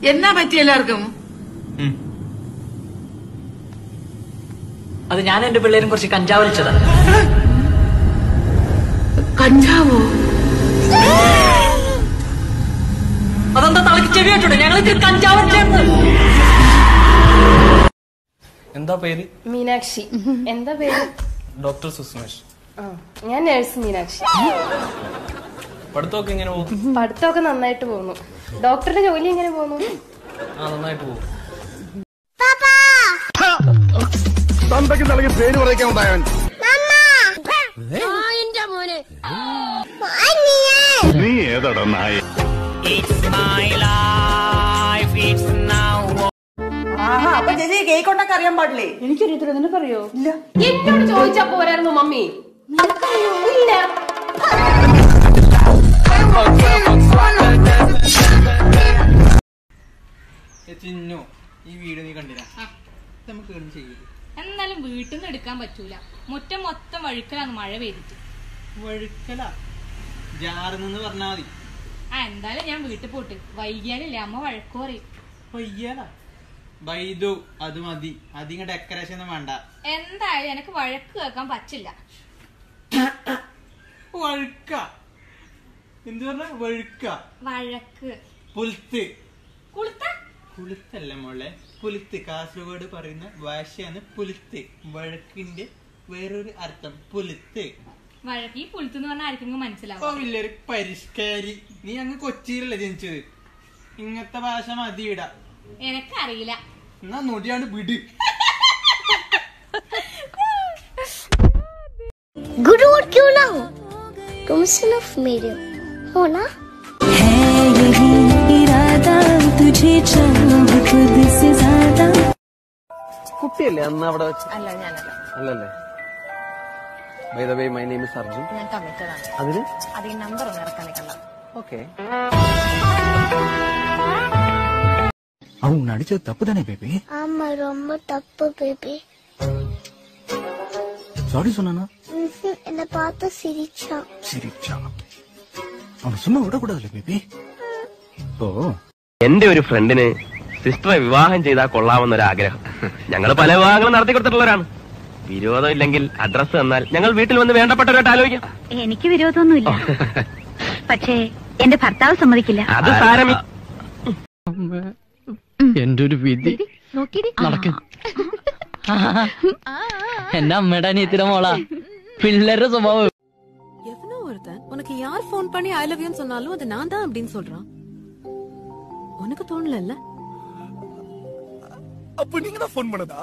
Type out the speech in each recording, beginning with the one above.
എന്നാ പറ്റി എല്ലാവർക്കും അത് ഞാൻ എന്റെ പിള്ളേരും കുറച്ച് കഞ്ചാവ് വലിച്ചതാ കഞ്ചാവോ അതെന്താ തലക്ക് ചെവി കേട്ടോ ഞങ്ങൾ ഇത്തിരി കഞ്ചാവ് വലിച്ചേർന്ന് എന്താ പേര് മീനാക്ഷി എന്താ പേര് ഡോക്ടർ സുസ്മേഷ് ആ, ഞാൻ നഴ്സ് മീനാക്ഷി പഠിത്തമൊക്കെ എങ്ങനെ പോകും പഠിത്തമൊക്കെ നന്നായിട്ട് പോകുന്നു ഡോക്ടറുടെ ജോലി എങ്ങനെ പോകുന്നു ആ നന്നായിട്ട് പോകും തന്തയ്ക്ക് നൽകി പേര് പറയിക്കാൻ ഉണ്ടായവൻ നീ ഏതടാ നായ ആഹാ അപ്പൊ ചേച്ചി കേക്ക് ഉണ്ടാക്കി അറിയാൻ പാടില്ലേ എനിക്കറിയത്തില്ല നിനക്കറിയോ ഇല്ല എന്നോട് ചോദിച്ചാ പോരായിരുന്നു മമ്മി നിനക്കറിയോ ഇല്ല ചിന്നു ഈ വീഡിയോ നീ കണ്ടില്ല നമുക്ക് ഏൺ ചെയ്യും എന്നാലും വീട്ടിൽ നിന്ന് എടുക്കാൻ പറ്റൂല മുറ്റം മൊത്തം വഴുക്കലാണ് മഴ പെയ്തിട്ട് വഴുക്കല ജാറുന്നെന്ന് പറഞ്ഞാ മതി ആ എന്തായാലും ഞാൻ വീട്ടിൽ പോട്ട് വൈകിയാലില്ലേ അമ്മ വഴക്കു പറയും പയ്യല ബൈദു അത് മതി അധികം ഡെക്കറേഷൻ ഒന്നും വേണ്ട എന്തായാലും എനിക്ക് വഴക്ക് കേൾക്കാൻ പറ്റില്ല വഴുക്ക എന്ത് പറഞ്ഞ വഴുക്ക വഴക്ക് പുൽത്ത് കുളുത്ത പുലുത്തല്ല മോളെ പുലുത്ത് കാസർഗോഡ് പറയുന്ന ഭാഷയാണ് പുലുത്ത് വഴക്കിന്റെ വേറൊരു അർത്ഥം പുലുത്ത് വഴക്ക് ഈ പുളുത്ത് എന്ന് പറഞ്ഞാൽ ആർക്കെങ്കിലും ഓ മനസ്സിലാവും വലിയൊരു പരിഷ്കാരി നീ അങ്ങ് കൊച്ചിയിലല്ലേ ജനിച്ചത് ഇങ്ങനത്തെ ഭാഷ മതി ഇടാ എനക്കറിയില്ല എന്നാ നൊടിയാണ് വിട് गुरु और क्यों ना हो तुम सिर्फ मेरे हो ना കുട്ടിയല്ലേ അന്ന് അവിടെ വെച്ച് അല്ല ഞാനല്ല അല്ലല്ലേ by the way my name is Arjun ഞാൻ കമ്മിറ്റഡാണ് അതിന് അത് ഈ നമ്പർ ഒന്ന് ഇറക്കാൻ നിൽക്കണ്ട ഓക്കെ அவன் நடிச்சது தப்பு தானே பேபி ஆமா ரொம்ப தப்பு பேபி சாரி சொன்னானா என்ன பார்த்து சிரிச்சான் சிரிச்சா அவனை சும்மா விடக்கூடாதுல்ல பேபி ഓ എന്റെ ഒരു ഫ്രണ്ടിന് സിസ്റ്ററെ വിവാഹം ചെയ്താൽ കൊള്ളാമെന്നൊരു ആഗ്രഹം ഞങ്ങൾ പല വിവാഹങ്ങളും നടത്തി കൊടുത്തിട്ടുള്ളവരാണ് വിരോധം ഇല്ലെങ്കിൽ അഡ്രസ് തന്നാൽ ഞങ്ങൾ വീട്ടിൽ വന്ന് വേണ്ടപ്പെട്ടവരായിട്ട് ആലോചിക്കാം എനിക്ക് വിരോധമൊന്നുമില്ല പക്ഷേ എന്റെ ഭർത്താവ് സമ്മതിക്കില്ല അത് സാരമി എന്റെ ഒരു വിധി നടക്കും എന്റെ അമ്മയുടെ അനിയത്തിയുടെ മോളാ പിള്ളേരുടെ സ്വഭാവം எவனோ ஒருத்தன் உனக்கு யார் ஃபோன் பண்ணி ஐ லவ் யூன்னு சொன்னாலும் அது நான் தான் அப்படின்னு சொல்றான் உனக்கு தோணல இல்ல அப்ப நீங்க தான் போன் பண்ணதா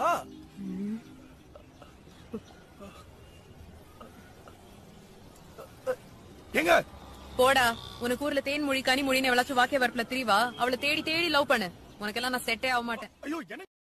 எங்க போடா உனக்கு ஊர்ல தேன் மொழி கனி மொழின்னு எவ்வளவு வாக்கிய வரப்புல திரிவா அவளை தேடி தேடி லவ் பண்ணு உனக்கெல்லாம் நான் செட்டே ஆக மாட்டேன் ஐயோ எனக்கு